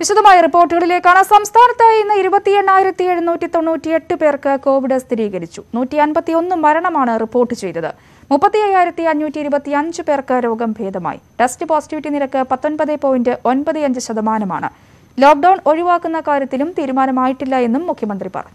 വിശദമായ റിപ്പോർട്ടുകളിലേക്കാണ് സംസ്ഥാനത്ത് ഇന്ന് ഇരുപത്തി എണ്ണായിരത്തി എഴുന്നൂറ്റി തൊണ്ണൂറ്റിയെട്ട് പേർക്ക് കോവിഡ് സ്ഥിരീകരിച്ചു നൂറ്റി അൻപത്തിയൊന്ന് മരണമാണ് റിപ്പോർട്ട് ചെയ്തത് മുപ്പത്തി അയ്യായിരത്തി അഞ്ഞൂറ്റി ഇരുപത്തി അഞ്ച് പേർക്ക് രോഗം ഭേദമായി ടെസ്റ്റ് പോസിറ്റിവിറ്റി നിരക്ക് പത്തൊൻപത് പോയിന്റ് ഒൻപത് അഞ്ച് ശതമാനമാണ് ലോക്ഡൌൺ ഒഴിവാക്കുന്ന കാര്യത്തിലും തീരുമാനമായിട്ടില്ല എന്നും മുഖ്യമന്ത്രി പറഞ്ഞു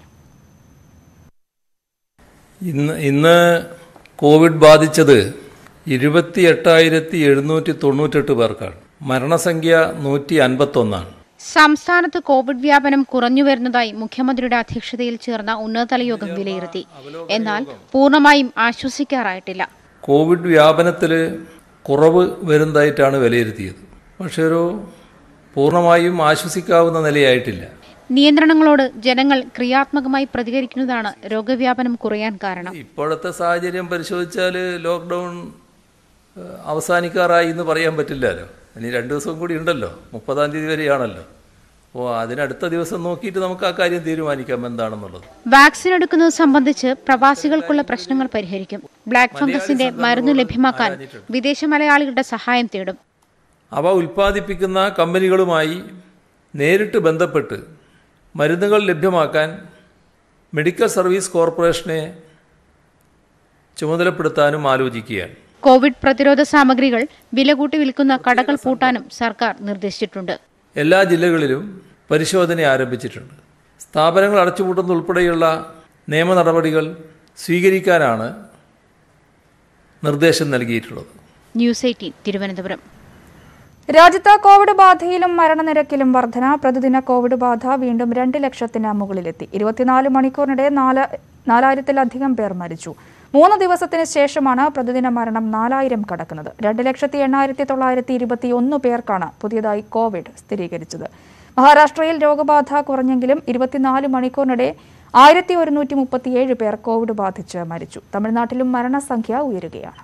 ഇന്ന് ഇന്ന് കോവിഡ് ബാധിച്ചത് ഇരുപത്തി എട്ടായിരത്തി എഴുന്നൂറ്റി തൊണ്ണൂറ്റെട്ട് പേർക്കാണ് മരണസംഖ്യ നൂറ്റി അൻപത്തൊന്നാണ് സംസ്ഥാനത്ത് കോവിഡ് വ്യാപനം കുറഞ്ഞു വരുന്നതായി മുഖ്യമന്ത്രിയുടെ അധ്യക്ഷതയിൽ ചേർന്ന ഉന്നതതല യോഗം വിലയിരുത്തി എന്നാൽ പൂർണ്ണമായും ആശ്വസിക്കാറായിട്ടില്ല കോവിഡ് വ്യാപനത്തിൽ കുറവ് വരുന്നതായിട്ടാണ് വിലയിരുത്തിയത് പക്ഷേ ഒരു പൂർണ്ണമായും ആശ്വസിക്കാവുന്ന നിലയായിട്ടില്ല നിയന്ത്രണങ്ങളോട് ജനങ്ങൾ ക്രിയാത്മകമായി പ്രതികരിക്കുന്നതാണ് രോഗവ്യാപനം കുറയാൻ കാരണം ഇപ്പോഴത്തെ സാഹചര്യം പരിശോധിച്ചാൽ ലോക്ക്ഡൗൺ ഏഹ്, അവസാനിക്കാറായി എന്ന് പറയാൻ പറ്റില്ലല്ലോ ഇനി രണ്ട് ദിവസം കൂടി ഉണ്ടല്ലോ മുപ്പതാം തീയതി വരെയാണല്ലോ അപ്പോൾ അതിനടുത്ത ദിവസം നോക്കിയിട്ട് നമുക്ക് ആ കാര്യം തീരുമാനിക്കാം എന്താണെന്നുള്ളത് വാക്സിൻ എടുക്കുന്നത് സംബന്ധിച്ച് പ്രവാസികൾക്കുള്ള പ്രശ്നങ്ങൾ പരിഹരിക്കും ബ്ലാക്ക് ഫംഗസിന്റെ മരുന്ന് ലഭ്യമാക്കാൻ വിദേശ മലയാളികളുടെ സഹായം തേടും അവ ഉൽപ്പാദിപ്പിക്കുന്ന കമ്പനികളുമായി നേരിട്ട് ബന്ധപ്പെട്ട് മരുന്നുകൾ ലഭ്യമാക്കാൻ മെഡിക്കൽ സർവീസ് കോർപ്പറേഷനെ ചുമതലപ്പെടുത്താനും ആലോചിക്കുകയാണ് കോവിഡ് പ്രതിരോധ സാമഗ്രികൾ വില കൂട്ടി വിൽക്കുന്ന കടകൾ പൂട്ടാനും സർക്കാർ നിർദ്ദേശിച്ചിട്ടുണ്ട് എല്ലാ ജില്ലകളിലും പരിശോധന ആരംഭിച്ചിട്ടുണ്ട് സ്ഥാപനങ്ങൾ അടച്ചുപൂട്ടുന്ന ഉൾപ്പെടെയുള്ള നിയമ നടപടികൾ സ്വീകരിക്കാനാണ് നിർദ്ദേശം നൽകിയിട്ടുള്ളത് ന്യൂസ് എയ്റ്റീൻ തിരുവനന്തപുരം രാജ്യത്ത് കോവിഡ് ബാധയിലും മരണനിരക്കിലും വർധന പ്രതിദിന കോവിഡ് ബാധ വീണ്ടും രണ്ട് ലക്ഷത്തിന് മുകളിലെത്തി ഇരുപത്തിനാല് മണിക്കൂറിനിടെ നാല് നാലായിരത്തിലധികം പേർ മരിച്ചു മൂന്ന് ദിവസത്തിന് ശേഷമാണ് പ്രതിദിന മരണം നാലായിരം കടക്കുന്നത് രണ്ട് ലക്ഷത്തി എണ്ണായിരത്തി തൊള്ളായിരത്തി ഇരുപത്തി ഒന്ന് പേർക്കാണ് പുതിയതായി കോവിഡ് സ്ഥിരീകരിച്ചത് മഹാരാഷ്ട്രയിൽ രോഗബാധ കുറഞ്ഞെങ്കിലും ഇരുപത്തിനാല് മണിക്കൂറിനിടെ ആയിരത്തി ഒരുന്നൂറ്റി മുപ്പത്തിയേഴ് പേർ കോവിഡ് ബാധിച്ച് മരിച്ചു തമിഴ്നാട്ടിലും മരണസംഖ്യ ഉയരുകയാണ്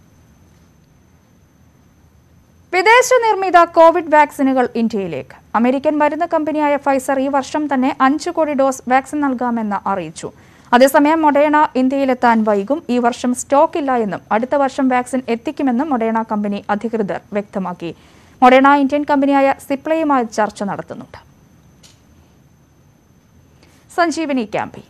വിദേശ നിർമ്മിത കോവിഡ് വാക്സിനുകൾ ഇന്ത്യയിലേക്ക് അമേരിക്കൻ മരുന്ന് കമ്പനിയായ ഫൈസർ ഈ വർഷം തന്നെ അഞ്ച് കോടി ഡോസ് വാക്സിൻ നൽകാമെന്ന് അറിയിച്ചു അതേസമയം മൊഡേണ ഇന്ത്യയിലെത്താൻ വൈകും ഈ വർഷം സ്റ്റോക്ക് ഇല്ല എന്നും അടുത്ത വർഷം വാക്സിൻ എത്തിക്കുമെന്നും മൊഡേണ കമ്പനി അധികൃതർ വ്യക്തമാക്കി മൊഡേണ ഇന്ത്യൻ കമ്പനിയായ സിപ്ലയുമായി ചർച്ച നടത്തുന്നുണ്ട് സഞ്ജീവനി ക്യാമ്പയിൻ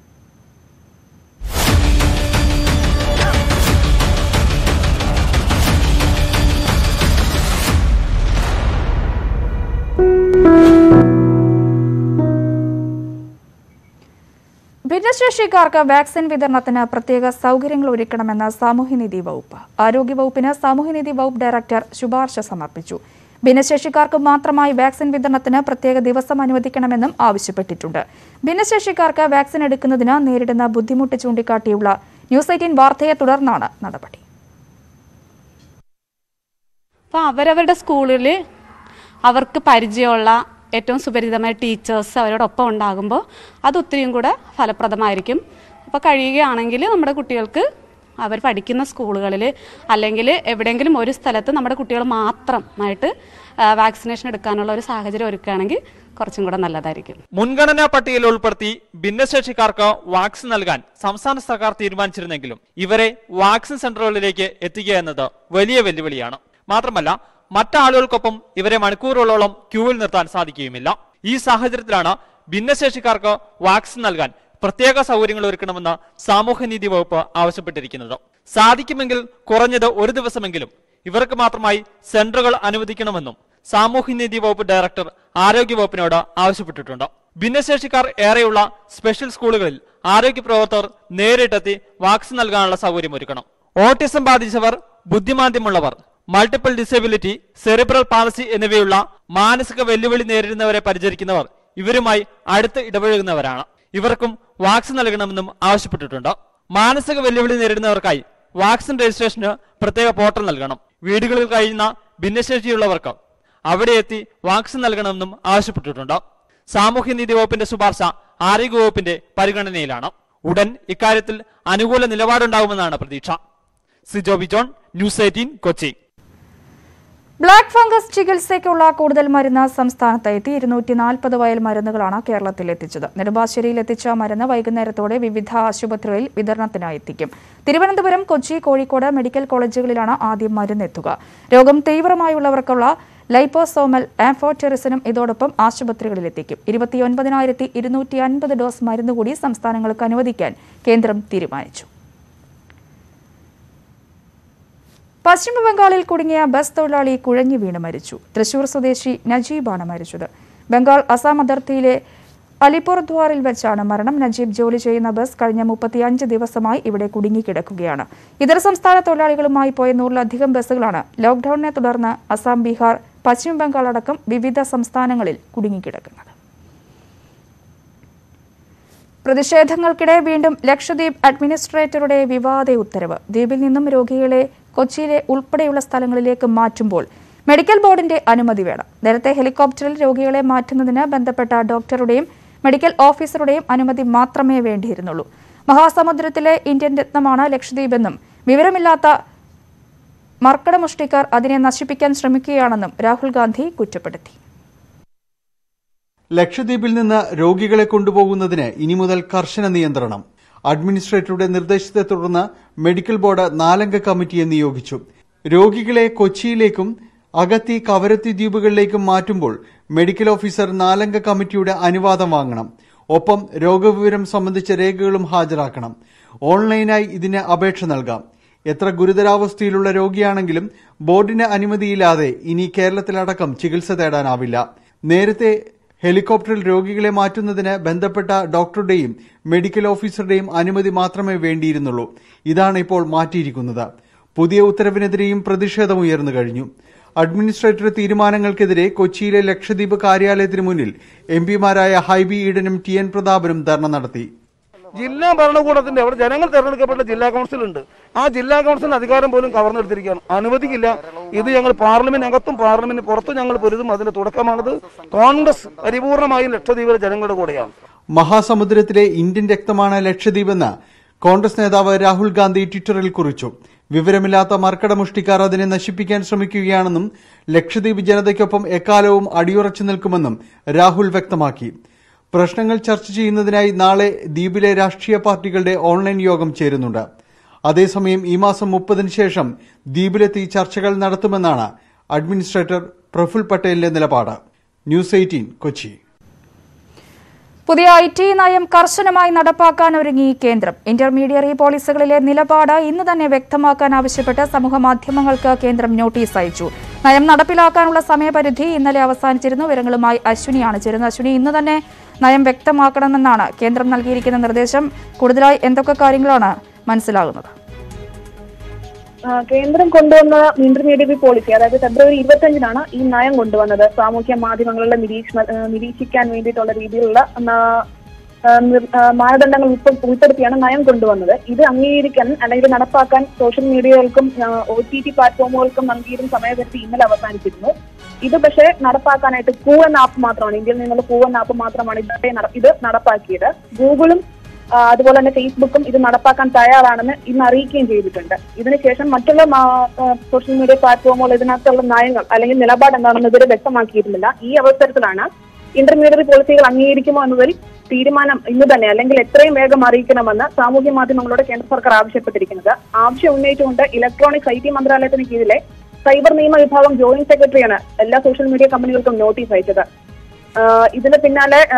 ഭിന്നശേഷിക്കാർക്ക് വാക്സിൻ വിതരണത്തിന് പ്രത്യേക സൗകര്യങ്ങൾ ഒരുക്കണമെന്ന് സാമൂഹ്യനീതി വകുപ്പ് ആരോഗ്യവകുപ്പിന് സാമൂഹ്യനീതി വകുപ്പ് ഡയറക്ടർ ശുപാർശ സമർപ്പിച്ചു ഭിന്നശേഷിക്കാർക്ക് മാത്രമായി വാക്സിൻ വിതരണത്തിന് പ്രത്യേക ദിവസം അനുവദിക്കണമെന്നും ആവശ്യപ്പെട്ടിട്ടുണ്ട് ഭിന്നശേഷിക്കാർക്ക് വാക്സിൻ എടുക്കുന്നതിന് നേരിടുന്ന ബുദ്ധിമുട്ട് ചൂണ്ടിക്കാട്ടിയുള്ള ന്യൂസ് എയ്റ്റീൻ വാർത്തയെ തുടർന്നാണ് നടപടി അപ്പോൾ അവരവരുടെ സ്കൂളിൽ അവർക്ക് പരിചയമുള്ള ഏറ്റവും സുപരിചിതമായ ടീച്ചേഴ്സ് അവരോടൊപ്പം ഉണ്ടാകുമ്പോൾ അത് ഒത്തിരിയും കൂടെ ഫലപ്രദമായിരിക്കും അപ്പോൾ കഴിയുകയാണെങ്കിൽ നമ്മുടെ കുട്ടികൾക്ക് അവർ പഠിക്കുന്ന സ്കൂളുകളിൽ അല്ലെങ്കിൽ എവിടെയെങ്കിലും ഒരു സ്ഥലത്ത് നമ്മുടെ കുട്ടികൾ മാത്രമായിട്ട് വാക്സിനേഷൻ എടുക്കാനുള്ള ഒരു സാഹചര്യം ഒരുക്കുകയാണെങ്കിൽ കുറച്ചും കൂടെ നല്ലതായിരിക്കും മുൻഗണനാ പട്ടികയിൽ ഉൾപ്പെടുത്തി ഭിന്നശേഷിക്കാർക്ക് വാക്സിൻ നൽകാൻ സംസ്ഥാന സർക്കാർ തീരുമാനിച്ചിരുന്നെങ്കിലും ഇവരെ വാക്സിൻ സെന്ററുകളിലേക്ക് എത്തിക്കുക എന്നത് വലിയ വെല്ലുവിളിയാണ് മാത്രമല്ല മറ്റാളുകൾക്കൊപ്പം ഇവരെ മണിക്കൂറുകളോളം ക്യൂവിൽ നിർത്താൻ സാധിക്കുകയുമില്ല ഈ സാഹചര്യത്തിലാണ് ഭിന്നശേഷിക്കാർക്ക് വാക്സിൻ നൽകാൻ പ്രത്യേക സൗകര്യങ്ങൾ ഒരുക്കണമെന്ന് സാമൂഹ്യനീതി വകുപ്പ് ആവശ്യപ്പെട്ടിരിക്കുന്നത് സാധിക്കുമെങ്കിൽ കുറഞ്ഞത് ഒരു ദിവസമെങ്കിലും ഇവർക്ക് മാത്രമായി സെന്ററുകൾ അനുവദിക്കണമെന്നും സാമൂഹ്യനീതി വകുപ്പ് ഡയറക്ടർ ആരോഗ്യ വകുപ്പിനോട് ആവശ്യപ്പെട്ടിട്ടുണ്ട് ഭിന്നശേഷിക്കാർ ഏറെയുള്ള സ്പെഷ്യൽ സ്കൂളുകളിൽ ആരോഗ്യ പ്രവർത്തകർ നേരിട്ടെത്തി വാക്സിൻ നൽകാനുള്ള സൗകര്യം ഒരുക്കണം ഓട്ടിസം ബാധിച്ചവർ ബുദ്ധിമാന്ദ്യമുള്ളവർ മൾട്ടിപ്പിൾ ഡിസബിലിറ്റി സെറിബ്രൽ പാലസി എന്നിവയുള്ള മാനസിക വെല്ലുവിളി നേരിടുന്നവരെ പരിചരിക്കുന്നവർ ഇവരുമായി അടുത്ത് ഇടപഴകുന്നവരാണ് ഇവർക്കും വാക്സിൻ നൽകണമെന്നും ആവശ്യപ്പെട്ടിട്ടുണ്ട് മാനസിക വെല്ലുവിളി നേരിടുന്നവർക്കായി വാക്സിൻ രജിസ്ട്രേഷന് പ്രത്യേക പോർട്ടൽ നൽകണം വീടുകളിൽ കഴിയുന്ന ഭിന്നശേഷിയുള്ളവർക്ക് അവിടെ എത്തി വാക്സിൻ നൽകണമെന്നും ആവശ്യപ്പെട്ടിട്ടുണ്ട് സാമൂഹ്യനീതി വകുപ്പിന്റെ ശുപാർശ ആരോഗ്യ വകുപ്പിന്റെ പരിഗണനയിലാണ് ഉടൻ ഇക്കാര്യത്തിൽ അനുകൂല നിലപാടുണ്ടാകുമെന്നാണ് പ്രതീക്ഷ Sijo Bijon news eighteen Kochi black fungus ചികിത്സയ്ക്കുള്ള കൂടുതൽ മരുന്ന് സംസ്ഥാനത്ത് എത്തി ഇരുന്നൂറ്റി നാൽപ്പത് വയൽ മരുന്നുകളാണ് കേരളത്തിൽ എത്തിച്ചത് നെടുമ്പാശ്ശേരിയിൽ എത്തിച്ച മരുന്ന് വൈകുന്നേരത്തോടെ വിവിധ ആശുപത്രികളിൽ വിതരണത്തിനായി എത്തിക്കും തിരുവനന്തപുരം കൊച്ചി കോഴിക്കോട് മെഡിക്കൽ കോളേജുകളിലാണ് ആദ്യം മരുന്ന് എത്തുക രോഗം തീവ്രമായുള്ളവർക്കുള്ള ലൈപ്പോസോമൽ ആംഫോടെറിസിനും ഇതോടൊപ്പം ആശുപത്രികളിലെത്തിക്കും ഇരുപത്തിയൊൻപതിനായിരത്തി ഇരുന്നൂറ്റി അൻപത് ഡോസ് മരുന്ന് കൂടി സംസ്ഥാനങ്ങൾക്ക് അനുവദിക്കാൻ കേന്ദ്രം തീരുമാനിച്ചു പശ്ചിമബംഗാളിൽ കുടുങ്ങിയ ബസ് തൊഴിലാളി കുഴഞ്ഞു വീണ് മരിച്ചു തൃശൂർ സ്വദേശി നജീബാണ് മരിച്ചത് ബംഗാൾ അസം അതിർത്തിയിലെ അലിപുർദ്വാറിൽ വെച്ചാണ് മരണം നജീബ് ജോലി ചെയ്യുന്ന ബസ് കഴിഞ്ഞ മുപ്പത്തിയഞ്ച് ദിവസമായി ഇവിടെ കുടുങ്ങിക്കിടക്കുകയാണ് ഇതര സംസ്ഥാന തൊഴിലാളികളുമായി പോയ നൂറിലധികം ബസ്സുകളാണ് ലോക്ഡൌണിനെ തുടർന്ന് അസം ബീഹാർ പശ്ചിമ ബംഗാൾ അടക്കം വിവിധ സംസ്ഥാനങ്ങളിൽ കുടുങ്ങിക്കിടക്കുന്നത് പ്രതിഷേധങ്ങൾക്കിടെ വീണ്ടും ലക്ഷദ്വീപ് അഡ്മിനിസ്ട്രേറ്ററുടെ വിവാദ ഉത്തരവ് ദ്വീപിൽ നിന്നും രോഗികളെ കൊച്ചിയിലെ ഉൾപ്പെടെയുള്ള സ്ഥലങ്ങളിലേക്ക് മാറ്റുമ്പോൾ മെഡിക്കൽ ബോർഡിന്റെ അനുമതി വേണം നേരത്തെ ഹെലികോപ്റ്ററിൽ രോഗികളെ മാറ്റുന്നതിന് ബന്ധപ്പെട്ട ഡോക്ടറുടെയും മെഡിക്കൽ ഓഫീസറുടെയും അനുമതി മാത്രമേ വേണ്ടിയിരുന്നുള്ളൂ മഹാസമുദ്രത്തിലെ ഇന്ത്യൻ രത്നമാണ് ലക്ഷദ്വീപെന്നും വിവരമില്ലാത്ത മർക്കടമുഷ്ടിക്കാർ അതിനെ നശിപ്പിക്കാൻ ശ്രമിക്കുകയാണെന്നും രാഹുൽ ഗാന്ധി കുറ്റപ്പെടുത്തി ലക്ഷദ്വീപിൽ നിന്ന് രോഗികളെ കൊണ്ടുപോകുന്നതിന് ഇനി മുതൽ കർശന നിയന്ത്രണം അഡ്മിനിസ്ട്രേറ്ററുടെ നിർദ്ദേശത്തെ തുടർന്ന് മെഡിക്കൽ ബോർഡ് നാലംഗ കമ്മിറ്റിയെ നിയോഗിച്ചു രോഗികളെ കൊച്ചിയിലേക്കും അഗത്തി കവരത്തി ദ്വീപുകളിലേക്കും മാറ്റുമ്പോൾ മെഡിക്കൽ ഓഫീസർ നാലംഗ കമ്മിറ്റിയുടെ അനുവാദം വാങ്ങണം ഒപ്പം രോഗവിവരം സംബന്ധിച്ച രേഖകളും ഹാജരാക്കണം ഓൺലൈനായി ഇതിന് അപേക്ഷ നൽകാം എത്ര ഗുരുതരാവസ്ഥയിലുള്ള രോഗിയാണെങ്കിലും ബോർഡിന് അനുമതിയില്ലാതെ ഇനി കേരളത്തിലടക്കം ചികിത്സ തേടാനാവില്ല നേരത്തെ ഹെലികോപ്റ്ററിൽ രോഗികളെ മാറ്റുന്നതിന് ബന്ധപ്പെട്ട ഡോക്ടറുടെയും മെഡിക്കൽ ഓഫീസറുടെയും അനുമതി മാത്രമേ വേണ്ടിയിരുന്നുള്ളൂ ഇതാണ് ഇപ്പോൾ മാറ്റിയിരിക്കുന്നത് പുതിയ ഉത്തരവിനെതിരെയും പ്രതിഷേധം ഉയർന്നു കഴിഞ്ഞു അഡ്മിനിസ്ട്രേറ്റർ തീരുമാനങ്ങൾക്കെതിരെ കൊച്ചിയിലെ ലക്ഷദ്വീപ് കാര്യാലയത്തിന് മുന്നിൽ എം പിമാരായ ഹൈബി ഈഡനും ടി എൻ പ്രതാപനും ധർണ നടത്തി ജില്ലാ ഭരണകൂടത്തിന്റെ അവിടെ ജനങ്ങൾ തെരഞ്ഞെടുക്കപ്പെട്ട ജില്ലാ കൗൺസിൽ ഉണ്ട് ആ ജില്ലാ കൗൺസിലിന് അധികാരം പോലും കവർന്നെടുത്തിരിക്കുകയാണ് അനുവദിക്കില്ല ഇത് ഞങ്ങൾ പാർലമെന്റിനകത്തും പാർലമെന്റിന് പുറത്തും ഞങ്ങൾ പൊരുതും അതിന്റെ തുടക്കമാണത് കോൺഗ്രസ് പരിപൂർണമായും ലക്ഷദ്വീപിലെ ജനങ്ങളുടെ കൂടെയാണ് മഹാസമുദ്രത്തിലെ ഇന്ത്യൻ രക്തമാണ് ലക്ഷദ്വീപെന്ന് കോൺഗ്രസ് നേതാവ് രാഹുൽ ഗാന്ധി ട്വിറ്ററിൽ കുറിച്ചു വിവരമില്ലാത്ത മർക്കടമുഷ്ടിക്കാർ അതിനെ നശിപ്പിക്കാൻ ശ്രമിക്കുകയാണെന്നും ലക്ഷദ്വീപ് ജനതയ്ക്കൊപ്പം എക്കാലവും അടിയുറച്ചു നിൽക്കുമെന്നും രാഹുൽ വ്യക്തമാക്കി പ്രശ്നങ്ങൾ ചർച്ച ചെയ്യുന്നതിനായി നാളെ ദ്വീപിലെ രാഷ്ട്രീയ പാർട്ടികളുടെ ഓൺലൈൻ യോഗം ചേരുന്നുണ്ട് അതേസമയം ഈ മാസം മുപ്പതിന് ശേഷം ദ്വീപിലെത്തി ചർച്ചകൾ നടത്തുമെന്നാണ് അഡ്മിനിസ്ട്രേറ്റർ പ്രഫുൽ പട്ടേലിന്റെ നിലപാട് ന്യൂസ് എയ്റ്റീൻ കൊച്ചി പുതിയ ഐ ടി നയം കർശനമായി നടപ്പാക്കാൻ ഒരുങ്ങി കേന്ദ്രം ഇന്റർമീഡിയറി പോളിസികളിലെ നിലപാട് ഇന്ന് തന്നെ വ്യക്തമാക്കാൻ ആവശ്യപ്പെട്ട് സമൂഹ മാധ്യമങ്ങൾക്ക് കേന്ദ്രം നോട്ടീസ് അയച്ചു നയം നടപ്പിലാക്കാനുള്ള സമയപരിധി ഇന്നലെ അവസാനിച്ചിരുന്നു വിവരങ്ങളുമായി അശ്വിനിയാണ് ചേരുന്നത് അശ്വിനി ഇന്ന് തന്നെ നയം വ്യക്തമാക്കണമെന്നാണ് കേന്ദ്രം നൽകിയിരിക്കുന്ന നിർദ്ദേശം കൂടുതലായി എന്തൊക്കെ കാര്യങ്ങളാണ് മനസ്സിലാകുന്നത് ആ, കേന്ദ്രം കൊണ്ടുവന്ന ഇന്റർമീഡിയറ്റ് പോളിസി അതായത് ഫെബ്രുവരി ഇരുപത്തഞ്ചിനാണ് ഈ നയം കൊണ്ടുവന്നത് സാമൂഹ്യ മാധ്യമങ്ങളുടെ നിരീക്ഷണ ആ, നിരീക്ഷിക്കാൻ വേണ്ടിയിട്ടുള്ള രീതിയിലുള്ള ആ, ആ, നിർ- ആ, മാനദണ്ഡങ്ങൾ ഉൾപ്പെ- ഉൾപ്പെടുത്തിയാണ് നയം കൊണ്ടുവന്നത് ഇത് അംഗീകരിക്കാൻ അല്ലെങ്കിൽ നടപ്പാക്കാൻ സോഷ്യൽ മീഡിയകൾക്കും ഒ ടി ടി പ്ലാറ്റ്ഫോമുകൾക്കും നൽകിയിരുന്ന സമയപരിധി ഇന്നലെ അവസാനിച്ചിരുന്നു ഇത് പക്ഷേ നടപ്പാക്കാനായിട്ട് കൂവൻ ആപ്പ് മാത്രമാണ് ഇന്ത്യയിൽ നിന്നുള്ള കൂവൻ ആപ്പ് മാത്രമാണ് ഇതുവരെ നട- ഇത് നടപ്പാക്കിയത് ഗൂഗിളും ആ, അതുപോലെ തന്നെ ഫേസ്ബുക്കും ഇത് നടപ്പാക്കാൻ തയ്യാറാണെന്ന് ഇന്ന് അറിയിക്കുകയും ചെയ്തിട്ടുണ്ട് ഇതിനുശേഷം മറ്റുള്ള മാ- ആ, സോഷ്യൽ മീഡിയ പ്ലാറ്റ്ഫോമുകൾ ഇതിനകത്തുള്ള നയങ്ങൾ അല്ലെങ്കിൽ നിലപാട് എന്താണെന്ന് ഇതുവരെ വ്യക്തമാക്കിയിരുന്നില്ല ഈ അവസരത്തിലാണ് ഇന്റർമീഡിയറ്റ് പോളിസികൾ അംഗീകരിക്കുമോ എന്നതിൽ തീരുമാനം ഇന്ന് തന്നെ അല്ലെങ്കിൽ എത്രയും വേഗം അറിയിക്കണമെന്ന് സാമൂഹ്യ മാധ്യമങ്ങളോട് കേന്ദ്ര സർക്കാർ ആവശ്യപ്പെട്ടിരിക്കുന്നത് ആവശ്യം ഉന്നയിച്ചുകൊണ്ട് ഇലക്ട്രോണിക്സ് ഐ ടി മന്ത്രാലയത്തിന് കീഴിലെ സൈബർ നിയമ വിഭാഗം ജോയിന്റ് സെക്രട്ടറിയാണ് എല്ലാ സോഷ്യൽ മീഡിയ കമ്പനികൾക്കും നോട്ടീസ് അയച്ചത് ആ, ഇതിന് പിന്നാലെ ആ,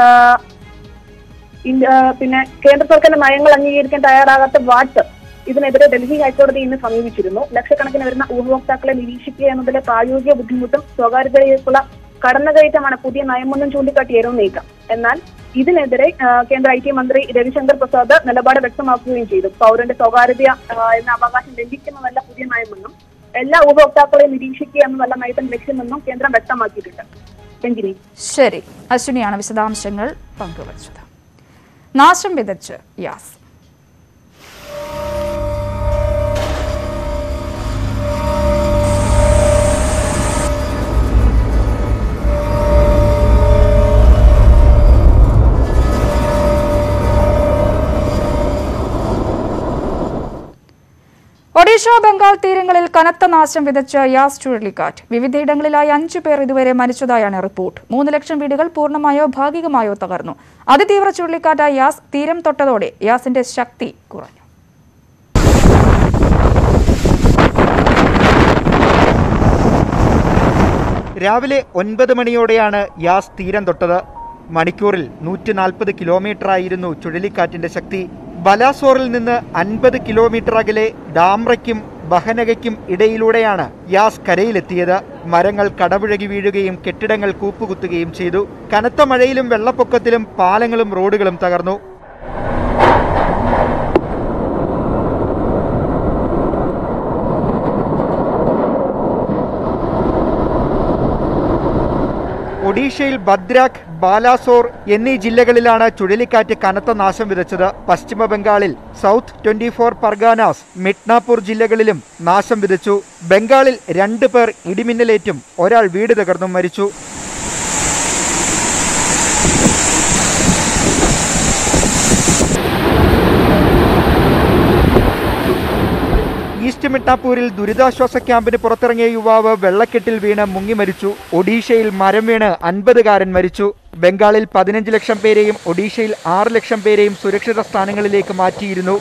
ഇന്ത്യ- ആ, പിന്നെ കേന്ദ്ര സർക്കാരിന്റെ നയങ്ങൾ അംഗീകരിക്കാൻ തയ്യാറാകാത്ത വാട്സപ്പ് ഇതിനെതിരെ ഡൽഹി ഹൈക്കോടതി ഇന്ന് സമീപിച്ചിരുന്നു ലക്ഷക്കണക്കിന് വരുന്ന ഉപഭോക്താക്കളെ നിരീക്ഷിക്കുക എന്നതിലെ പ്രായോഗിക ബുദ്ധിമുട്ടും സ്വകാര്യതയിലേക്കുള്ള കടന്നുകയറ്റമാണ് പുതിയ നയമൊന്നും ചൂണ്ടിക്കാട്ടിയായിരുന്നു നീക്കം എന്നാൽ ഇതിനെതിരെ ആ, കേന്ദ്ര ഐ ടി മന്ത്രി രവിശങ്കർ പ്രസാദ് നിലപാട് വ്യക്തമാക്കുകയും ചെയ്തു പൗരന്റെ സ്വകാര്യത ആ, എന്ന അവകാശം ലംഘിക്കുന്നതല്ല പുതിയ നയമെന്നും എല്ലാ ഉപഭോക്താക്കളെയും നിരീക്ഷിക്കുക എന്നതല്ല നയത്തിന്റെ ലക്ഷ്യമെന്നും കേന്ദ്രം വ്യക്തമാക്കിയിട്ടുണ്ട് രഞ്ജിനി ശരി അശ്വിനിയാണ് വിശദാംശങ്ങൾ പങ്കുവച്ചത് നാശം വിതച്ച് യാസ് ഒഡീഷ ബംഗാൾ തീരങ്ങളിൽ കനത്ത നാശം വിതച്ച യാസ് ചുഴലിക്കാറ്റ് വിവിധയിടങ്ങളിലായി അഞ്ചു പേർ ഇതുവരെ മരിച്ചതായാണ് റിപ്പോർട്ട് മൂന്ന് ലക്ഷം വീടുകൾ പൂർണ്ണമായോ ഭാഗികമായോ തകർന്നു അതിതീവ്ര ചുഴലിക്കാറ്റായ യാസ് തീരം തൊട്ടതോടെ യാസിന്റെ ശക്തി കുറഞ്ഞു രാവിലെ ഒൻപത് മണിയോടെയാണ് യാസ് തീരം തൊട്ടത് മണിക്കൂറിൽ നൂറ്റി നാൽപ്പത് കിലോമീറ്ററായിരുന്നു ചുഴലിക്കാറ്റിന്റെ ശക്തി ബലാസോറിൽ നിന്ന് അൻപത് കിലോമീറ്റർ അകലെ ഡാംറയ്ക്കും ബഹനഗയ്ക്കും ഇടയിലൂടെയാണ് യാസ് കരയിലെത്തിയത് മരങ്ങൾ കടപുഴകി വീഴുകയും കെട്ടിടങ്ങൾ കൂപ്പുകുത്തുകയും ചെയ്തു കനത്ത മഴയിലും വെള്ളപ്പൊക്കത്തിലും പാലങ്ങളും റോഡുകളും തകർന്നു ഒഡീഷയിൽ ഭദ്രാക് ബാലാസോർ എന്നീ ജില്ലകളിലാണ് ചുഴലിക്കാറ്റ് കനത്ത നാശം വിതച്ചത് പശ്ചിമ ബംഗാളിൽ south twenty four Parganas Midnapore ജില്ലകളിലും നാശം വിതച്ചു ബംഗാളിൽ രണ്ട് പേർ ഇടിമിന്നലേറ്റും ഒരാൾ വീട് തകർന്നും മരിച്ചു ഈസ്റ്റ് മിഡ്നാപൂരിൽ ദുരിതാശ്വാസ ക്യാമ്പിന് പുറത്തിറങ്ങിയ യുവാവ് വെള്ളക്കെട്ടിൽ വീണ് മുങ്ങി മരിച്ചു ഒഡീഷയിൽ മരം വീണ് അൻപതുകാരൻ മരിച്ചു ബംഗാളിൽ പതിനഞ്ച് ലക്ഷം പേരെയും ഒഡീഷയിൽ ആറ് ലക്ഷം പേരെയും സുരക്ഷിത സ്ഥാനങ്ങളിലേക്ക് മാറ്റിയിരുന്നു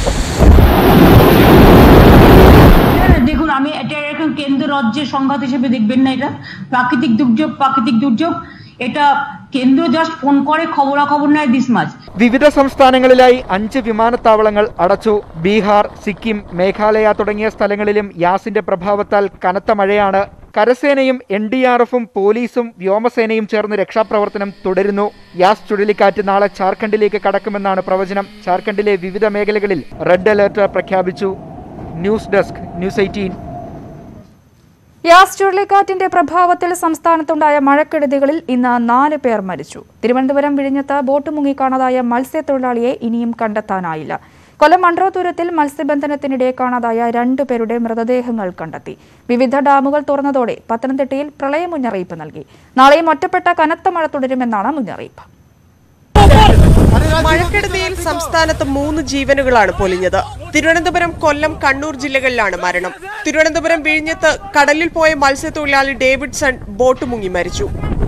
দেখুন আমি এটা এরকম কেন্দ্র রাজ্যের সংঘাত হিসেবে দেখবেন না এটা প্রাকৃতিক দুর্যোগ প্রাকৃতিক দুর্যোগ এটা কেন্দ্র জাস্ট ফোন করে খবরাখবর নেয় দিস মাছ വിവിധ സംസ്ഥാനങ്ങളിലായി അഞ്ച് വിമാനത്താവളങ്ങൾ അടച്ചു ബീഹാർ സിക്കിം മേഘാലയ തുടങ്ങിയ സ്ഥലങ്ങളിലും യാസിന്റെ പ്രഭാവത്താൽ കനത്ത മഴയാണ് കരസേനയും എൻ ഡി ആർ എഫും പോലീസും വ്യോമസേനയും ചേർന്ന് രക്ഷാപ്രവർത്തനം തുടരുന്നു യാസ് ചുഴലിക്കാറ്റ് നാളെ ജാർഖണ്ഡിലേക്ക് കടക്കുമെന്നാണ് പ്രവചനം ജാർഖണ്ഡിലെ വിവിധ മേഖലകളിൽ റെഡ് അലർട്ട് പ്രഖ്യാപിച്ചു news desk news eighteen Yaas ചുഴലിക്കാറ്റിന്റെ പ്രഭാവത്തിൽ സംസ്ഥാനത്തുണ്ടായ മഴക്കെടുതികളിൽ ഇന്ന് നാല് പേർ മരിച്ചു തിരുവനന്തപുരം വിഴിഞ്ഞത്ത് ബോട്ട് മുങ്ങിക്കാണാതായ മത്സ്യത്തൊഴിലാളിയെ ഇനിയും കണ്ടെത്താനായില്ല കൊല്ലം മൺട്രോതുരത്തിൽ മത്സ്യബന്ധനത്തിനിടെ കാണാതായ രണ്ടു പേരുടെ മൃതദേഹങ്ങൾ കണ്ടെത്തി വിവിധ ഡാമുകൾ തുറന്നതോടെ പത്തനംതിട്ടയിൽ പ്രളയ മുന്നറിയിപ്പ് നൽകി നാളെയും ഒറ്റപ്പെട്ട കനത്ത മഴ തുടരുമെന്നാണ് മുന്നറിയിപ്പ് മഴക്കെടുതിയിൽ സംസ്ഥാനത്ത് മൂന്ന് ജീവനുകളാണ് പൊലിഞ്ഞത് തിരുവനന്തപുരം കൊല്ലം കണ്ണൂർ ജില്ലകളിലാണ് മരണം തിരുവനന്തപുരം വിഴിഞ്ഞത്ത് കടലിൽ പോയ മത്സ്യത്തൊഴിലാളി ഡേവിഡ്സൺ ബോട്ട് മുങ്ങി മരിച്ചു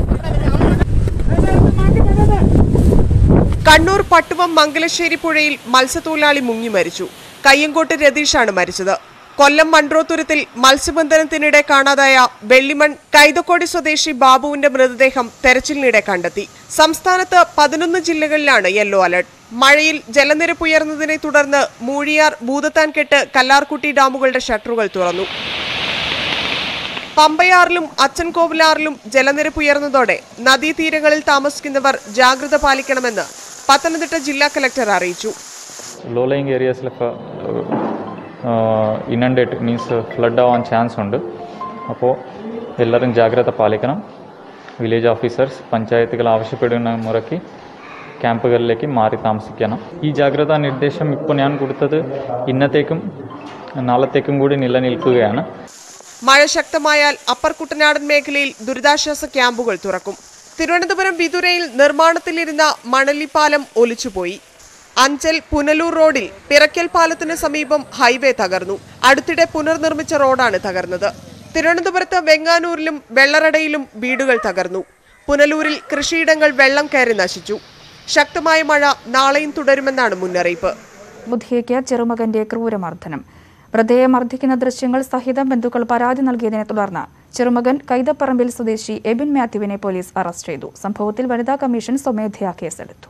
കണ്ണൂർ പട്ടുവം മംഗലശ്ശേരി പുഴയിൽ മത്സ്യത്തൊഴിലാളി മുങ്ങി മരിച്ചു കയ്യങ്കോട്ട് രതീഷാണ് മരിച്ചത് കൊല്ലം മൺട്രോത്തുരത്തിൽ മത്സ്യബന്ധനത്തിനിടെ കാണാതായ വെള്ളിമൺ കൈതക്കോടി സ്വദേശി ബാബുവിന്റെ മൃതദേഹം തെരച്ചിലിനിടെ കണ്ടെത്തി സംസ്ഥാനത്ത് പതിനൊന്ന് ജില്ലകളിലാണ് യെല്ലോ അലർട്ട് മഴയിൽ ജലനിരപ്പ് ഉയർന്നതിനെ തുടർന്ന് മൂഴിയാർ ഭൂതത്താൻകെട്ട് കല്ലാർകുട്ടി ഡാമുകളുടെ ഷട്ടറുകൾ തുറന്നു പമ്പയാറിലും അച്ചൻകോവിലാറിലും ജലനിരപ്പ് ഉയർന്നതോടെ നദീതീരങ്ങളിൽ താമസിക്കുന്നവർ ജാഗ്രത പാലിക്കണമെന്ന് പത്തനംതിട്ട ജില്ലാ കലക്ടർ അറിയിച്ചു ലോ ലൈങ് ഏരിയാസിലൊക്കെ ഇനണ്ടേറ്റ് മീൻസ് ഫ്ലഡ് ആവാൻ ചാൻസ് ഉണ്ട് അപ്പോൾ എല്ലാവരും ജാഗ്രത പാലിക്കണം വില്ലേജ് ഓഫീസേഴ്സ് പഞ്ചായത്തുകൾ ആവശ്യപ്പെടുന്ന മുറയ്ക്ക് ക്യാമ്പുകളിലേക്ക് മാറി താമസിക്കണം ഈ ജാഗ്രതാ നിർദ്ദേശം ഇപ്പോൾ ഞാൻ കൊടുത്തത് ഇന്നത്തേക്കും നാളത്തേക്കും കൂടി നിലനിൽക്കുകയാണ് മഴ ശക്തമായാൽ അപ്പർ കുട്ടനാടൻ മേഖലയിൽ ദുരിതാശ്വാസ ക്യാമ്പുകൾ തുറക്കും തിരുവനന്തപുരം വിതുരയിൽ നിർമ്മാണത്തിലിരുന്ന മണലിപ്പാലം ഒലിച്ചുപോയി അഞ്ചൽ പുനലൂർ റോഡിൽ പിറക്കൽ പാലത്തിന് സമീപം ഹൈവേ തകർന്നു അടുത്തിടെ പുനർനിർമ്മിച്ച റോഡാണ് തകർന്നത് തിരുവനന്തപുരത്ത് വെങ്ങാനൂരിലും വെള്ളറടയിലും വീടുകൾ തകർന്നു പുനലൂരിൽ കൃഷിയിടങ്ങൾ വെള്ളം കയറി നശിച്ചു ശക്തമായ മഴ നാളെയും തുടരുമെന്നാണ് മുന്നറിയിപ്പ് ബുദ്ധിയയ്ക്ക് ചെറുമകന്റെ ക്രൂരമർദ്ദനം വൃദ്ധയെ മർദ്ദിക്കുന്ന ദൃശ്യങ്ങൾ സഹിതം ബന്ധുക്കൾ പരാതി നൽകിയതിനെ തുടർന്ന് ചെറുമകൻ കൈതപ്പറമ്പിൽ സ്വദേശി എബിൻ മാത്യുവിനെ പോലീസ് അറസ്റ്റ് ചെയ്തു സംഭവത്തിൽ വനിതാ കമ്മീഷൻ സ്വമേധയാ കേസെടുത്തു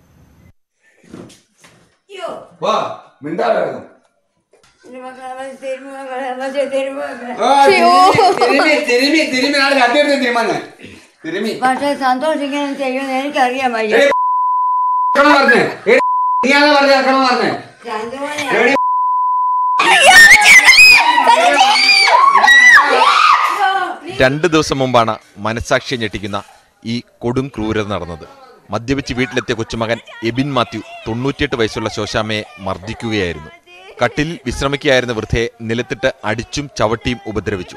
വാ മിണ്ടാതെ കിടക്കും തിരുമി തിരുമി തിരുമി നാളെ കത്തിയെടുത്ത് തിരുമാനെ തിരുമി പക്ഷെ സന്തോഷിക്കണം ചെയ്യുമെന്ന് എനിക്കറിയാൻ വയ്യ ഇറക്കണം പറഞ്ഞേ ഏയ് നീയാണോ പറഞ്ഞേ ഇറക്കണം പറഞ്ഞേ എവിടെ രണ്ട് ദിവസം മുമ്പാണ് മനസാക്ഷിയെ ഞെട്ടിക്കുന്ന ഈ കൊടും ക്രൂരത നടന്നത് മദ്യപിച്ച് വീട്ടിലെത്തിയ കൊച്ചുമകൻ എബിൻ മാത്യു തൊണ്ണൂറ്റിയെട്ട് വയസ്സുള്ള ശോശാമ്മയെ മർദ്ദിക്കുകയായിരുന്നു കട്ടിലിൽ വിശ്രമിക്കുകയായിരുന്ന വൃദ്ധയെ നിലത്തിട്ട് അടിച്ചും ചവിട്ടിയും ഉപദ്രവിച്ചു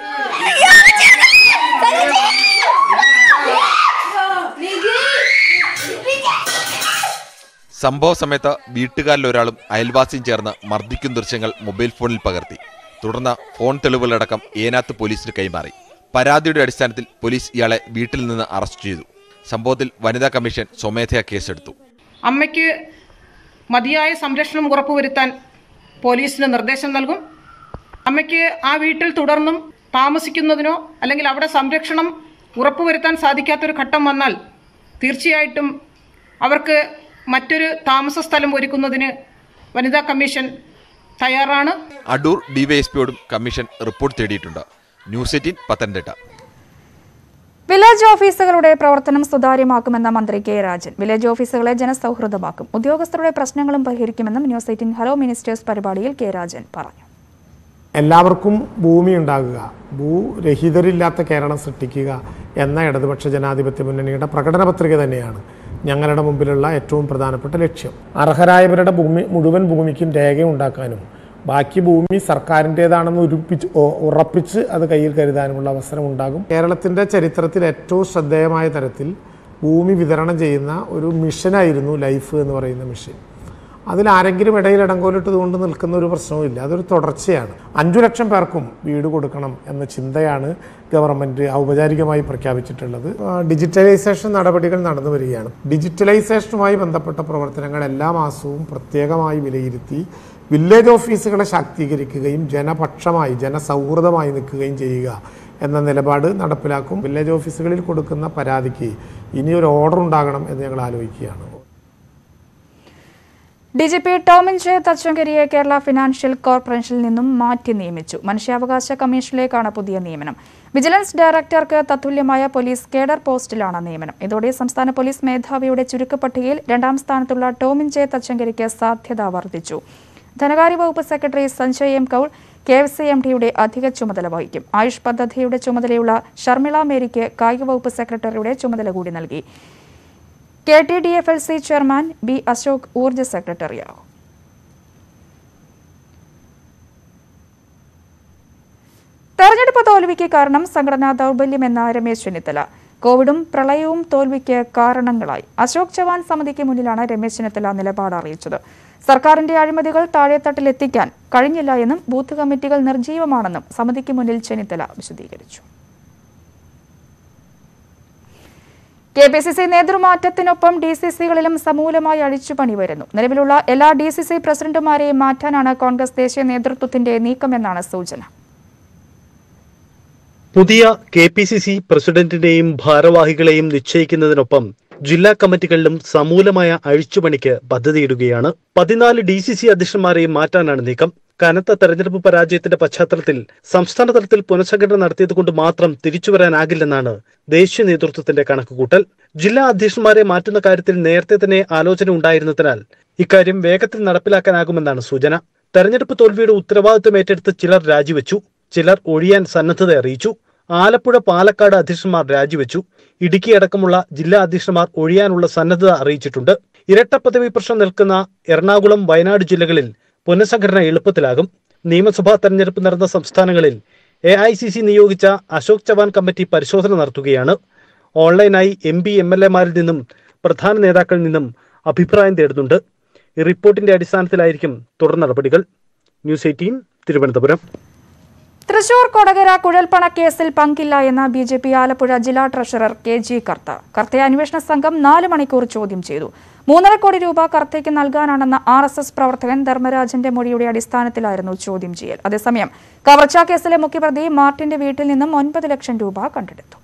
സംഭവ സമയത്ത് വീട്ടുകാരിലൊരാളും അയൽവാസിയും ചേർന്ന് മർദ്ദിക്കുന്ന ദൃശ്യങ്ങൾ മൊബൈൽ ഫോണിൽ പകർത്തി തുടർന്ന് ഫോൺ തെളിവുകളടക്കം ഏനാത്ത് പോലീസിന് കൈമാറി പരാതിയുടെ അടിസ്ഥാനത്തിൽ പോലീസ് ഇയാളെ വീട്ടിൽ നിന്ന് അറസ്റ്റ് ചെയ്തു സംഭവത്തിൽ വനിതാ കമ്മീഷൻ സ്വമേധയാ കേസെടുത്തു അമ്മയ്ക്ക് മതിയായ സംരക്ഷണം ഉറപ്പുവരുത്താൻ പോലീസിന് നിർദ്ദേശം നൽകും അമ്മയ്ക്ക് ആ വീട്ടിൽ തുടർന്നും താമസിക്കുന്നതിനോ അല്ലെങ്കിൽ അവിടെ സംരക്ഷണം ഉറപ്പുവരുത്താൻ സാധിക്കാത്തൊരു ഘട്ടം വന്നാൽ തീർച്ചയായിട്ടും അവർക്ക് മറ്റൊരു താമസ സ്ഥലം ഒരുക്കുന്നതിന് വനിതാ കമ്മീഷൻ തയ്യാറാണ് അടൂർ ഡിവൈഎസ്പിയോടും കമ്മീഷൻ റിപ്പോർട്ട് തേടിയിട്ടുണ്ട് ന്യൂസ് എയ്റ്റീൻ പത്തനംതിട്ട വില്ലേജ് ഓഫീസുകളുടെ പ്രവർത്തനം സുതാര്യമാക്കുമെന്ന മന്ത്രി കെ രാജൻ വില്ലേജ് ഓഫീസുകളെ ജനസൗഹൃദമാക്കും ഉദ്യോഗസ്ഥരുടെ പ്രശ്നങ്ങളും പരിഹരിക്കുമെന്നും ന്യൂസ് എയ്റ്റീൻ ഹലോ മിനിസ്റ്റേഴ്സ് പരിപാടിയിൽ കെ രാജൻ പറഞ്ഞു എല്ലാവർക്കും ഭൂമി ഉണ്ടാകുക ഭൂരഹിതരില്ലാത്ത കേരളം സൃഷ്ടിക്കുക എന്ന ഇടതുപക്ഷ ജനാധിപത്യ മുന്നണിയുടെ പ്രകടന പത്രിക തന്നെയാണ് ഞങ്ങളുടെ മുമ്പിലുള്ള ഏറ്റവും പ്രധാനപ്പെട്ട ലക്ഷ്യം അർഹരായവരുടെ ഭൂമി മുഴുവൻ ഭൂമിക്കും രേഖ ഉണ്ടാക്കാനും ബാക്കി ഭൂമി സർക്കാരിൻ്റേതാണെന്ന് ഉറപ്പിച്ച് ഉ- ഉറപ്പിച്ച് അത് കയ്യിൽ കരുതാനുമുള്ള അവസരം ഉണ്ടാകും കേരളത്തിൻ്റെ ചരിത്രത്തിൽ ഏറ്റവും ശ്രദ്ധേയമായ തരത്തിൽ ഭൂമി വിതരണം ചെയ്യുന്ന ഒരു മിഷനായിരുന്നു ലൈഫ് എന്ന് പറയുന്ന മിഷൻ അതിൽ ആരെങ്കിലും ഇടയിൽ ഇടങ്കോലിട്ടത് കൊണ്ട് നിൽക്കുന്ന ഒരു പ്രശ്നവുമില്ല അതൊരു തുടർച്ചയാണ് അഞ്ചു ലക്ഷം പേർക്കും വീട് കൊടുക്കണം എന്ന ചിന്തയാണ് ഗവൺമെൻറ് ഔപചാരികമായി പ്രഖ്യാപിച്ചിട്ടുള്ളത് ആ, ഡിജിറ്റലൈസേഷൻ നടപടികൾ നടന്നു വരികയാണ് ഡിജിറ്റലൈസേഷനുമായി ബന്ധപ്പെട്ട പ്രവർത്തനങ്ങൾ എല്ലാ മാസവും പ്രത്യേകമായി വിലയിരുത്തി വില്ലേജ് ഓഫീസുകളെ ശാക്തീകരിക്കുകയും ജനപക്ഷമായി ജനസൗഹൃദമായി നിൽക്കുകയും ചെയ്യുക എന്ന നിലപാട് നടപ്പിലാക്കും വില്ലേജ് ഓഫീസുകളിൽ കൊടുക്കുന്ന പരാതിക്ക് ഇനിയൊരു ഓർഡർ ഉണ്ടാകണം എന്ന് ഞങ്ങൾ ആലോചിക്കുകയാണ് D G P Tomin J തച്ചങ്കരിയെ കേരള ഫിനാൻഷ്യൽ കോർപ്പറേഷനിൽ നിന്നും മാറ്റി നിയമിച്ചു മനുഷ്യാവകാശ കമ്മീഷനിലേക്കാണ് പുതിയ നിയമനം വിജിലൻസ് ഡയറക്ടർക്ക് തത്തുല്യമായ പോലീസ് കേഡർ പോസ്റ്റിലാണ് നിയമനം ഇതോടെ സംസ്ഥാന പോലീസ് മേധാവിയുടെ ചുരുക്കപ്പട്ടികയിൽ രണ്ടാം സ്ഥാനത്തുള്ള ടോമിൻ ജെ തച്ചങ്കരിക്ക് സാധ്യത വർദ്ധിച്ചു ധനകാര്യ വകുപ്പ് secretary Sanjay M Kaul K F C M ഡിയുടെ അധിക ചുമതല വഹിക്കും ആയുഷ് പദ്ധതിയുടെ ചുമതലയുള്ള ഷർമിള മേരിക്ക് കായിക വകുപ്പ് സെക്രട്ടറിയുടെ ചുമതല കൂടി നൽകി K T D F L C chairman B Ashok ഊർജ സെക്രട്ടറിയാകും തെരഞ്ഞെടുപ്പ് തോൽവിക്ക് കാരണം സംഘടനാ ദൗർബല്യമെന്ന രമേശ് ചെന്നിത്തല കോവിഡും പ്രളയവും തോൽവിക്ക് കാരണങ്ങളായി അശോക് ചവാൻ സമിതിക്ക് മുന്നിലാണ് രമേശ് ചെന്നിത്തല നിലപാട് അറിയിച്ചത് സർക്കാരിന്റെ അഴിമതികൾ താഴെത്തട്ടിലെത്തിക്കാൻ കഴിഞ്ഞില്ല എന്നും ബൂത്ത് കമ്മിറ്റികൾ നിർജീവമാണെന്നും സമിതിക്ക് മുന്നിൽ ചെന്നിത്തല വിശദീകരിച്ചു കെ പി സി സി നേതൃമാറ്റത്തിനൊപ്പം ഡി സി സികളിലും സമൂലമായി അഴിച്ചുപണി വരുന്നു നിലവിലുള്ള എല്ലാ ഡി സി സി പ്രസിഡന്റുമാരെയും മാറ്റാനാണ് കോൺഗ്രസ് ദേശീയ നേതൃത്വത്തിന്റെ നീക്കമെന്നാണ് സൂചന പുതിയ കെ പി സി സി പ്രസിഡന്റിനെയും ഭാരവാഹികളെയും നിശ്ചയിക്കുന്നതിനൊപ്പം ജില്ലാ കമ്മിറ്റികളിലും സമൂലമായ അഴിച്ചുപണിക്ക് പദ്ധതിയിടുകയാണ് പതിനാല് ഡി സി സി അധ്യക്ഷന്മാരെയും മാറ്റാനാണ് നീക്കം കനത്ത തെരഞ്ഞെടുപ്പ് പരാജയത്തിന്റെ പശ്ചാത്തലത്തിൽ സംസ്ഥാന തലത്തിൽ പുനഃസംഘടന നടത്തിയതുകൊണ്ട് മാത്രം തിരിച്ചുവരാനാകില്ലെന്നാണ് ദേശീയ നേതൃത്വത്തിന്റെ കണക്കുകൂട്ടൽ ജില്ലാ അധ്യക്ഷന്മാരെ മാറ്റുന്ന കാര്യത്തിൽ നേരത്തെ തന്നെ ആലോചന ഉണ്ടായിരുന്നതിനാൽ ഇക്കാര്യം വേഗത്തിൽ നടപ്പിലാക്കാനാകുമെന്നാണ് സൂചന തെരഞ്ഞെടുപ്പ് തോൽവിയുടെ ഉത്തരവാദിത്വം ഏറ്റെടുത്ത് ചിലർ രാജിവെച്ചു ചിലർ ഒഴിയാൻ സന്നദ്ധത അറിയിച്ചു ആലപ്പുഴ പാലക്കാട് അധ്യക്ഷന്മാർ രാജിവെച്ചു ഇടുക്കി അടക്കമുള്ള ജില്ലാ അധ്യക്ഷന്മാർ ഒഴിയാനുള്ള സന്നദ്ധത അറിയിച്ചിട്ടുണ്ട് ഇരട്ട പദവി പ്രശ്നം നിൽക്കുന്ന എറണാകുളം വയനാട് ജില്ലകളിൽ പുനഃസംഘടന എളുപ്പത്തിലാകും നിയമസഭാ തെരഞ്ഞെടുപ്പ് നടന്ന സംസ്ഥാനങ്ങളിൽ എ ഐ സി സി നിയോഗിച്ച അശോക് ചവാൻ കമ്മിറ്റി പരിശോധന നടത്തുകയാണ് ഓൺലൈനായി എം പി എം എൽ എമാരിൽ നിന്നും പ്രധാന നേതാക്കളിൽ നിന്നും അഭിപ്രായം തേടുന്നുണ്ട് ഈ റിപ്പോർട്ടിന്റെ അടിസ്ഥാനത്തിലായിരിക്കും തുടർ നടപടികൾ ന്യൂസ് എയ്റ്റീൻ തിരുവനന്തപുരം തൃശൂർ കൊടകര കുഴൽപ്പണ കേസിൽ പങ്കില്ല എന്ന ബി ജെ പി ആലപ്പുഴ ജില്ലാ ട്രഷറർ കെ ജി കർത്ത കർത്തയെ അന്വേഷണ സംഘം നാല് മണിക്കൂർ ചോദ്യം ചെയ്തു മൂന്നര കോടി രൂപ കർത്തയ്ക്ക് നൽകാനാണെന്ന ആർ എസ് എസ് പ്രവർത്തകൻ ധർമ്മരാജന്റെ മൊഴിയുടെ അടിസ്ഥാനത്തിലായിരുന്നു ചോദ്യം ചെയ്യൽ അതേസമയം കവർച്ചാ കേസിലെ മുഖ്യപ്രതി മാർട്ടിന്റെ വീട്ടിൽ നിന്നും ഒൻപത് ലക്ഷം രൂപ കണ്ടെടുത്തു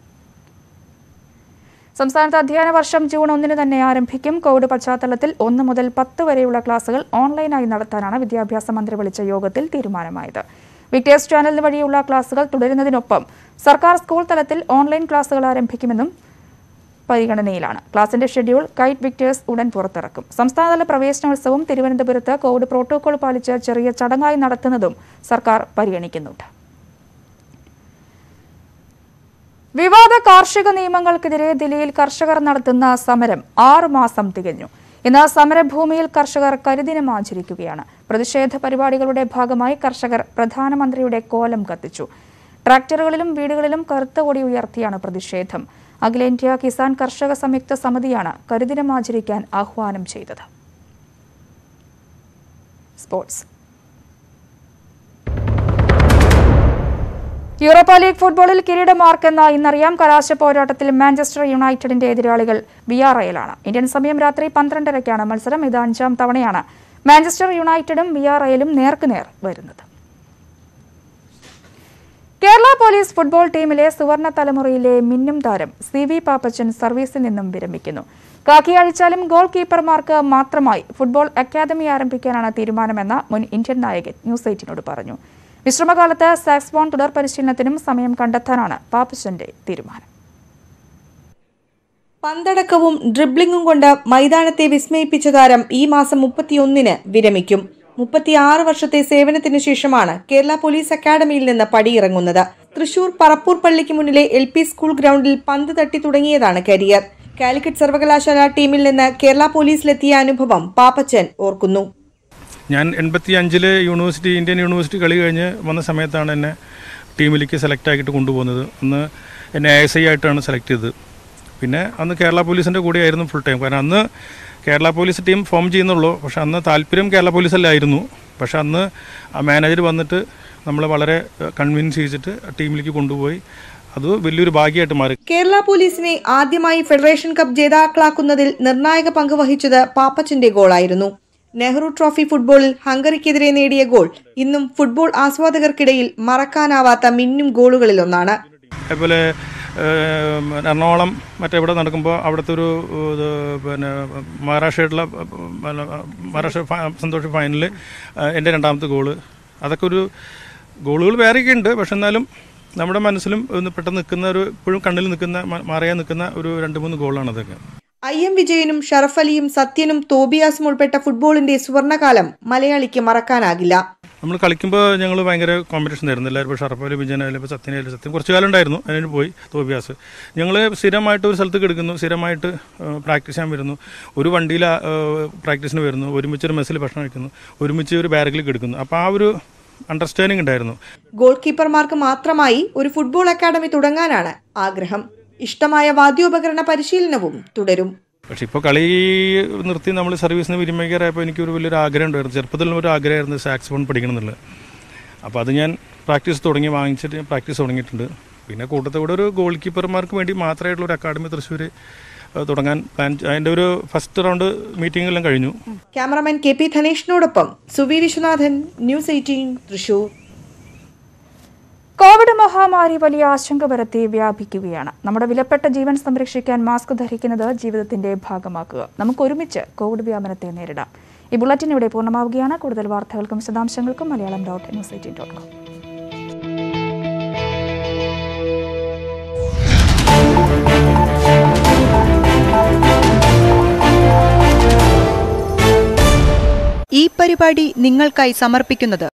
സംസ്ഥാനത്ത് അധ്യയന വർഷം ജൂൺ ഒന്നിന് തന്നെ ആരംഭിക്കും കോവിഡ് പശ്ചാത്തലത്തിൽ ഒന്ന് മുതൽ പത്ത് വരെയുള്ള ക്ലാസുകൾ ഓൺലൈനായി നടത്താനാണ് വിദ്യാഭ്യാസ മന്ത്രി വിളിച്ച യോഗത്തിൽ തീരുമാനമായത് വിക്ടേഴ്സ് ചാനൽ വഴിയുള്ള ക്ലാസുകൾ തുടരുന്നതിനൊപ്പം സർക്കാർ സ്കൂൾ തലത്തിൽ ഓൺലൈൻ ക്ലാസുകൾ ആരംഭിക്കുമെന്നും പരിഗണനയിലാണ് ക്ലാസിന്റെ ഷെഡ്യൂൾ കൈറ്റ് വിക്ടേഴ്സ് ഉടൻ പുറത്തിറക്കും സംസ്ഥാനതല പ്രവേശനോത്സവം തിരുവനന്തപുരത്ത് കോവിഡ് പ്രോട്ടോകോൾ പാലിച്ച് ചെറിയ ചടങ്ങായി നടത്തുന്നതും സർക്കാർ പരിഗണിക്കുന്നുണ്ട് വിവാദ കാർഷിക നിയമങ്ങൾക്കെതിരെ ദില്ലിയിൽ കർഷകർ നടത്തുന്ന സമരം ആറു മാസം തികഞ്ഞു ഇന്ന് സമരഭൂമിയിൽ കർഷകർ കരിദിനം ആചരിക്കുകയാണ് പ്രതിഷേധ പരിപാടികളുടെ ഭാഗമായി കർഷകർ പ്രധാനമന്ത്രിയുടെ കോലം കത്തിച്ചു ട്രാക്ടറുകളിലും വീടുകളിലും കറുത്ത കൊടി ഉയർത്തിയാണ് പ്രതിഷേധം അഖിലേന്ത്യാ കിസാൻ കർഷക സംയുക്ത സമിതിയാണ് കരിദിനം ആചരിക്കാൻ ആഹ്വാനം ചെയ്തത് സ്പോർട്സ് യൂറോപ്പ ലീഗ് ഫുട്ബോളിൽ കിരീടമാർക്കെന്ന ഇന്നറിയാം കലാശ പോരാട്ടത്തിൽ മാഞ്ചസ്റ്റർ യുണൈറ്റഡിന്റെ എതിരാളികൾ വിയാറയലാണ് ഇന്ത്യൻ സമയം രാത്രി പന്ത്രണ്ടരയ്ക്കാണ് മത്സരം ഇത് അഞ്ചാം തവണയാണ് മാഞ്ചസ്റ്റർ യുണൈറ്റഡും വിയാറയലും നേർക്കുനേർ വരുന്നത് കേരള പോലീസ് ഫുട്ബോൾ ടീമിലെ സുവർണ തലമുറയിലെ മിന്നും താരം സി വി പാപ്പച്ചൻ സർവീസിൽ നിന്നും വിരമിക്കുന്നു കാക്കി അഴിച്ചാലും ഗോൾ കീപ്പർമാർക്ക് മാത്രമായി ഫുട്ബോൾ അക്കാദമി ആരംഭിക്കാനാണ് തീരുമാനമെന്ന് മുൻ ഇന്ത്യൻ നായകൻ ന്യൂസ് എയ്റ്റിനോട് പറഞ്ഞു വിശ്രമകാലത്ത് സാക്സ്ബോൺ തുടർ പരിശീലനത്തിനും സമയം കണ്ടെത്താനാണ് പാപ്പച്ചന്റെ തീരുമാനം പന്തടക്കവും ഡ്രിബ്ലിംഗും കൊണ്ട് മൈതാനത്തെ വിസ്മയിപ്പിച്ച താരം ഈ മാസം മുപ്പത്തിയൊന്നിന് വിരമിക്കും മുപ്പത്തിയാറ് വർഷത്തെ സേവനത്തിന് ശേഷമാണ് കേരള പോലീസ് അക്കാദമിയിൽ നിന്ന് പടിയിറങ്ങുന്നത് തൃശൂർ പറപ്പൂർ പള്ളിക്ക് മുന്നിലെ എൽ പി സ്കൂൾ ഗ്രൗണ്ടിൽ പന്ത് തട്ടി തുടങ്ങിയതാണ് കരിയർ കാലിക്കറ്റ് സർവകലാശാല ടീമിൽ നിന്ന് കേരള പോലീസിലെത്തിയ അനുഭവം പാപ്പച്ചൻ ഓർക്കുന്നു ഞാൻ എൺപത്തി അഞ്ചില് യൂണിവേഴ്സിറ്റി ഇന്ത്യൻ യൂണിവേഴ്സിറ്റി കളി കഴിഞ്ഞ് വന്ന സമയത്താണ് എന്നെ ടീമിലേക്ക് സെലക്ട് ആക്കിയിട്ട് കൊണ്ടുപോകുന്നത് അന്ന് എന്നെ എ എസ് ഐ ആയിട്ടാണ് സെലക്ട് ചെയ്തത് പിന്നെ അന്ന് കേരള പോലീസിൻ്റെ കൂടെയായിരുന്നു ഫുൾ ടൈം കാരണം അന്ന് കേരള പോലീസ് ടീം ഫോം ചെയ്യുന്നുള്ളൂ പക്ഷെ അന്ന് താല്പര്യം കേരള പോലീസല്ലായിരുന്നു പക്ഷെ അന്ന് ആ മാനേജർ വന്നിട്ട് നമ്മളെ വളരെ കൺവിൻസ് ചെയ്തിട്ട് ടീമിലേക്ക് കൊണ്ടുപോയി അത് വലിയൊരു ഭാഗ്യമായിട്ട് മാറി കേരള പോലീസിനെ ആദ്യമായി ഫെഡറേഷൻ കപ്പ് ജേതാക്കളാക്കുന്നതിൽ നിർണായക പങ്ക് വഹിച്ചത് പാപ്പച്ചന്റെ ഗോളായിരുന്നു നെഹ്റു ട്രോഫി ഫുട്ബോളിൽ ഹംഗറിക്കെതിരെ നേടിയ ഗോൾ ഇന്നും ഫുട്ബോൾ ആസ്വാദകർക്കിടയിൽ മറക്കാനാവാത്ത മിന്നും ഗോളുകളിലൊന്നാണ് അതുപോലെ ഏം, എറണാകുളം മറ്റെവിടെ നടക്കുമ്പോൾ അവിടുത്തെ ഒരു ഇത് പിന്നെ മഹാരാഷ്ട്രയായിട്ടുള്ള പിന്നെ മഹാരാഷ്ട്ര ഫ- സന്തോഷ് ഫൈനലിൽ എൻ്റെ രണ്ടാമത്തെ ഗോള് അതൊക്കെ ഒരു ഗോളുകൾ വേറെയൊക്കെ ഉണ്ട് പക്ഷെ എന്നാലും നമ്മുടെ മനസ്സിലും ഒന്ന് പെട്ടെന്ന് നിൽക്കുന്ന ഒരു ഇപ്പോഴും കണ്ണിൽ നിൽക്കുന്ന മ- മറയാൻ നിൽക്കുന്ന ഒരു രണ്ട് മൂന്ന് ഗോളാണ് അതൊക്കെ ഐ എം വിജയനും ഷറഫ് അലിയും സത്യനും തോബിയാസും ഉൾപ്പെട്ട ഫുട്ബോളിന്റെ സുവർണകാലം മലയാളിക്ക് മറക്കാനാകില്ല നമ്മൾ കളിക്കുമ്പോൾ ഞങ്ങൾ ഭയങ്കര കോമ്പറ്റീഷൻ ആയിരുന്നു എല്ലാവരും ഇപ്പോൾ ഷറഫായാലും വിജയനായാലും ഇപ്പോൾ സത്യനായാലും സത്യം കുറച്ച് കാലം ഉണ്ടായിരുന്നു അതിന് പോയി തോബിയാസ് ഞങ്ങൾ സ്ഥിരമായിട്ട് ഒരു സ്ഥലത്ത് കിടക്കുന്നു സ്ഥിരമായിട്ട് പ്രാക്ടീസ് ചെയ്യാൻ വരുന്നു ഒരു വണ്ടിയിൽ പ്രാക്ടീസിന് വരുന്നു ഒരുമിച്ച് ഒരു മെസ്സിൽ ഭക്ഷണം കഴിക്കുന്നു ഒരുമിച്ച് ഒരു ബാരക്കിൽ കിടക്കുന്നു അപ്പോൾ ആ ഒരു അണ്ടർസ്റ്റാൻഡിങ് ഉണ്ടായിരുന്നു ഗോൾ കീപ്പർമാർക്ക് മാത്രമായി ഒരു ഫുട്ബോൾ അക്കാദമി തുടങ്ങാനാണ് ആഗ്രഹം ഇഷ്ടമായ വാദ്യോപകരണ പരിശീലനവും തുടരും പക്ഷെ ഇപ്പോൾ കളി നിർത്തി നമ്മൾ സർവീസിന് വിരമിക്കാറായപ്പോൾ എനിക്കൊരു വലിയൊരു ആഗ്രഹം ഉണ്ടായിരുന്നു ചെറുപ്പത്തിൽ ഒരു ആഗ്രഹമായിരുന്നു സാക്സ്ഫോൺ പഠിക്കണം എന്നുള്ളത് അപ്പോൾ അത് ഞാൻ പ്രാക്ടീസ് തുടങ്ങി വാങ്ങിച്ചിട്ട് പ്രാക്ടീസ് തുടങ്ങിയിട്ടുണ്ട് പിന്നെ കൂട്ടത്തോടെ ഒരു ഗോൾ കീപ്പർമാർക്ക് വേണ്ടി മാത്രമായിട്ടുള്ള ഒരു അക്കാഡമി തൃശ്ശൂർ തുടങ്ങാൻ പ്ലാൻ അതിൻ്റെ ഒരു ഫസ്റ്റ് റൗണ്ട് മീറ്റിംഗ് എല്ലാം കഴിഞ്ഞു ക്യാമറമാൻ കെ പി ധനേഷിനോടൊപ്പം Suvi Viswanathan news eighteen Thrissur covid മഹാമാരി വലിയ ആശങ്ക പരത്തി വ്യാപിക്കുകയാണ് നമ്മുടെ വിലപ്പെട്ട ജീവൻ സംരക്ഷിക്കാൻ മാസ്ക് ധരിക്കുന്നത് ജീവിതത്തിന്റെ ഭാഗമാക്കുക നമുക്ക് ഒരുമിച്ച് കോവിഡ് വ്യാപനത്തെ നേരിടാം ഈ ബുള്ളറ്റിൻ ഇവിടെ പൂർണ്ണമാവുകയാണ് കൂടുതൽ വാർത്തകൾക്കും വിശദാംശങ്ങൾക്കും Malayalam dot news eighteen dot com ഈ പരിപാടി നിങ്ങൾക്കായി സമർപ്പിക്കുന്നത്